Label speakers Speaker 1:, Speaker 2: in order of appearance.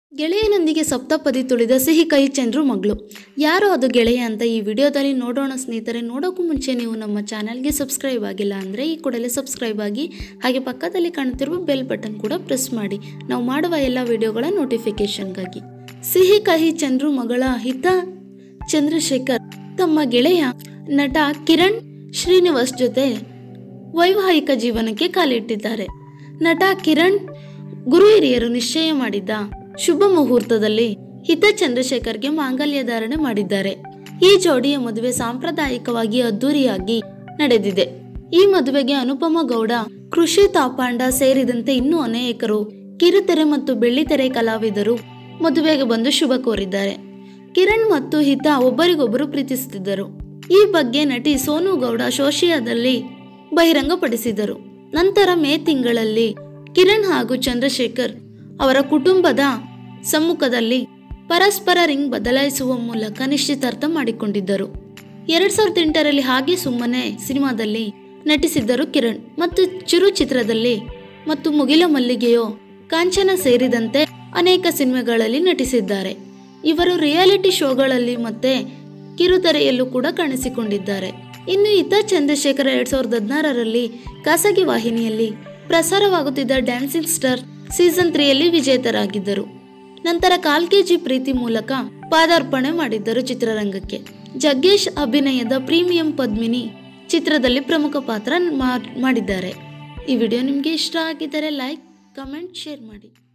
Speaker 1: ಗೆಳೆಯನೊಂದಿಗೆ ಸಪ್ತಪದಿ ತುಳಿದ ಸಿಹಿ ಕೈ ಚಂದ್ರು ಮಗಳು ಯಾರು ಅದು ಗೆಳೆಯ ಅಂತ ಈ ವಿಡಿಯೋದಲ್ಲಿ ನೋಡೋಣ ಸ್ನೇಹಿತರೆ ನೋಡೋಕ್ಕೂ ಮುಂಚೆ ನೀವು ನಮ್ಮ ಚಾನಲ್ಗೆ ಸಬ್ಸ್ಕ್ರೈಬ್ ಆಗಿಲ್ಲ ಅಂದರೆ ಈ ಕೂಡಲೇ ಸಬ್ಸ್ಕ್ರೈಬ್ ಆಗಿ ಹಾಗೆ ಪಕ್ಕದಲ್ಲಿ ಕಾಣುತ್ತಿರುವ ಬೆಲ್ ಬಟನ್ ಕೂಡ ಪ್ರೆಸ್ ಮಾಡಿ ನಾವು ಮಾಡುವ ಎಲ್ಲ ವಿಡಿಯೋಗಳ ನೋಟಿಫಿಕೇಶನ್ಗಾಗಿ ಸಿಹಿ ಕಹಿ ಚಂದ್ರು ಮಗಳ ಹಿತ ಚಂದ್ರಶೇಖರ್ ತಮ್ಮ ಗೆಳೆಯ ನಟ ಕಿರಣ್ ಶ್ರೀನಿವಾಸ್ ಜೊತೆ ವೈವಾಹಿಕ ಜೀವನಕ್ಕೆ ಕಾಲಿಟ್ಟಿದ್ದಾರೆ ನಟ ಕಿರಣ್ ಗುರು ಹಿರಿಯರು ನಿಶ್ಚಯ ಮಾಡಿದ್ದ ಶುಭ ಮುಹೂರ್ತದಲ್ಲಿ ಹಿತ ಚಂದ್ರಶೇಖರ್ಗೆ ಮಾಂಗಲ್ಯ ಧಾರಣೆ ಮಾಡಿದ್ದಾರೆ ಈ ಜೋಡಿಯ ಮದುವೆ ಸಾಂಪ್ರದಾಯಿಕವಾಗಿ ಅದ್ದೂರಿಯಾಗಿ ನಡೆದಿದೆ ಈ ಮದುವೆಗೆ ಅನುಪಮ ಗೌಡ ಕೃಷಿ ತಾಪಾಂಡ ಸೇರಿದಂತೆ ಇನ್ನೂ ಅನೇಕರು ಕಿರುತೆರೆ ಮತ್ತು ಬೆಳ್ಳಿತೆರೆ ಕಲಾವಿದರು ಮದುವೆಗೆ ಬಂದು ಶುಭ ಕೋರಿದ್ದಾರೆ ಕಿರಣ್ ಮತ್ತು ಹಿತ ಒಬ್ಬರಿಗೊಬ್ಬರು ಪ್ರೀತಿಸುತ್ತಿದ್ದರು ಈ ಬಗ್ಗೆ ನಟಿ ಸೋನು ಗೌಡ ಸೋಶಿಯಾದಲ್ಲಿ ಬಹಿರಂಗಪಡಿಸಿದರು ನಂತರ ಮೇ ತಿಂಗಳಲ್ಲಿ ಕಿರಣ್ ಹಾಗೂ ಚಂದ್ರಶೇಖರ್ ಅವರ ಕುಟುಂಬದ ಸಮ್ಮುಖದಲ್ಲಿ ಪರಸ್ಪರ ರಿಂಗ್ ಬದಲಾಯಿಸುವ ಮೂಲಕ ನಿಶ್ಚಿತಾರ್ಥ ಮಾಡಿಕೊಂಡಿದ್ದರು ಎರಡ್ ಸಾವಿರದ ಎಂಟರಲ್ಲಿ ಹಾಗೆ ಸುಮ್ಮನೆ ಸಿನಿಮಾದಲ್ಲಿ ನಟಿಸಿದ್ದರು ಕಿರಣ್ ಮತ್ತು ಚಿರು ಚಿತ್ರದಲ್ಲಿ ಮತ್ತು ಮುಗಿಲ ಮಲ್ಲಿಗೆಯೋ ಕಾಂಚನ ಸೇರಿದಂತೆ ಅನೇಕ ಸಿನಿಮಾಗಳಲ್ಲಿ ನಟಿಸಿದ್ದಾರೆ ಇವರು ರಿಯಾಲಿಟಿ ಶೋಗಳಲ್ಲಿ ಮತ್ತೆ ಕಿರುತೆರೆಯಲ್ಲೂ ಕೂಡ ಕಾಣಿಸಿಕೊಂಡಿದ್ದಾರೆ ಇನ್ನು ಇತ ಚಂದ್ರಶೇಖರ ಎರಡ್ ಸಾವಿರದ ಹದಿನಾರರಲ್ಲಿ ಖಾಸಗಿ ವಾಹಿನಿಯಲ್ಲಿ ಪ್ರಸಾರವಾಗುತ್ತಿದ್ದ ಡ್ಯಾನ್ಸಿಂಗ್ ಸ್ಟಾರ್ ಸೀಸನ್ ತ್ರೀಯಲ್ಲಿ ವಿಜೇತರಾಗಿದ್ದರು ನಂತರ ಕಾಲ್ ಕೆಜಿ ಪ್ರೀತಿ ಮೂಲಕ ಪಾದಾರ್ಪಣೆ ಮಾಡಿದ್ದರು ಚಿತ್ರರಂಗಕ್ಕೆ ಜಗ್ಗೇಶ್ ಅಭಿನಯದ ಪ್ರೀಮಿಯಂ ಪದ್ಮಿನಿ ಚಿತ್ರದಲ್ಲಿ ಪ್ರಮುಖ ಪಾತ್ರ ಮಾ- ಮಾಡಿದ್ದಾರೆ ಈ ವಿಡಿಯೋ ನಿಮಗೆ ಇಷ್ಟ ಆಗಿದ್ದರೆ ಲೈಕ್ ಕಮೆಂಟ್ ಶೇರ್ ಮಾಡಿ